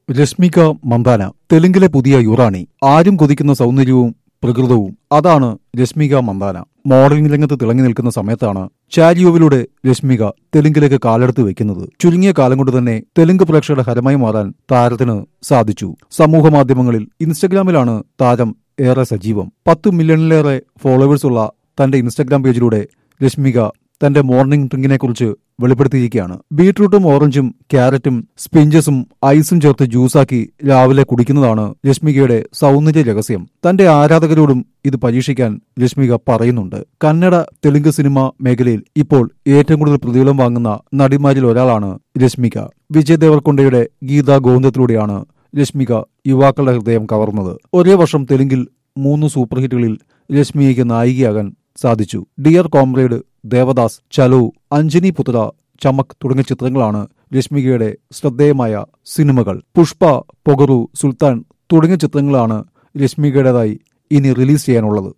രശ്മിക മന്ദാന തെലുങ്കിലെ പുതിയ യുറാണി ആരും കൊതിക്കുന്ന സൗന്ദര്യവും പ്രകൃതവും അതാണ് രശ്മിക മന്ദാന മോഡലിംഗ് രംഗത്ത് തിളങ്ങി നിൽക്കുന്ന സമയത്താണ് ചാരിയോവിലൂടെ രശ്മിക തെലുങ്കിലേക്ക് കാലെടുത്ത് വെക്കുന്നത് ചുരുങ്ങിയ കാലം കൊണ്ട് തന്നെ തെലുങ്ക് പ്രേക്ഷകരുടെ ഹരമായി മാറാൻ താരത്തിന് സാധിച്ചു സമൂഹ മാധ്യമങ്ങളിൽ ഇൻസ്റ്റഗ്രാമിലാണ് താരം ഏറെ സജീവം പത്ത് മില്യണിലേറെ ഫോളോവേഴ്സുള്ള തന്റെ ഇൻസ്റ്റഗ്രാം പേജിലൂടെ രശ്മിക തന്റെ മോർണിംഗ് ഡ്രിങ്കിനെ കുറിച്ച് വെളിപ്പെടുത്തിയിരിക്കുകയാണ് ബീട്രൂട്ടും ഓറഞ്ചും ക്യാരറ്റും സ്പിഞ്ചസും ഐസും ചേർത്ത് ജ്യൂസാക്കി രാവിലെ കുടിക്കുന്നതാണ് രശ്മികയുടെ സൗന്ദര്യ രഹസ്യം തന്റെ ആരാധകരോടും ഇത് പരീക്ഷിക്കാൻ രശ്മിക പറയുന്നുണ്ട് കന്നഡ തെലുങ്ക് സിനിമ മേഖലയിൽ ഇപ്പോൾ ഏറ്റവും കൂടുതൽ പ്രതിഫലം വാങ്ങുന്ന നടിമാരിൽ ഒരാളാണ് രശ്മിക വിജയ് ദേവർകൊണ്ടയുടെ ഗീതാ ഗോവിന്ദത്തിലൂടെയാണ് രശ്മിക യുവാക്കളുടെ ഹൃദയം കവർന്നത് ഒരേ വർഷം തെലുങ്കിൽ മൂന്ന് സൂപ്പർ ഹിറ്റുകളിൽ രശ്മികയ്ക്ക് നായികയാകാൻ സാധിച്ചു ഡിയർ കോംറേഡ് ദേവദാസ് ചലു അഞ്ജനി പുത്ര ചമക് തുടങ്ങിയ ചിത്രങ്ങളാണ് രശ്മികയുടെ ശ്രദ്ധേയമായ സിനിമകൾ പുഷ്പ പൊഗറു സുൽത്താൻ തുടങ്ങിയ ചിത്രങ്ങളാണ് രശ്മികയുടേതായി ഇനി റിലീസ് ചെയ്യാനുള്ളത്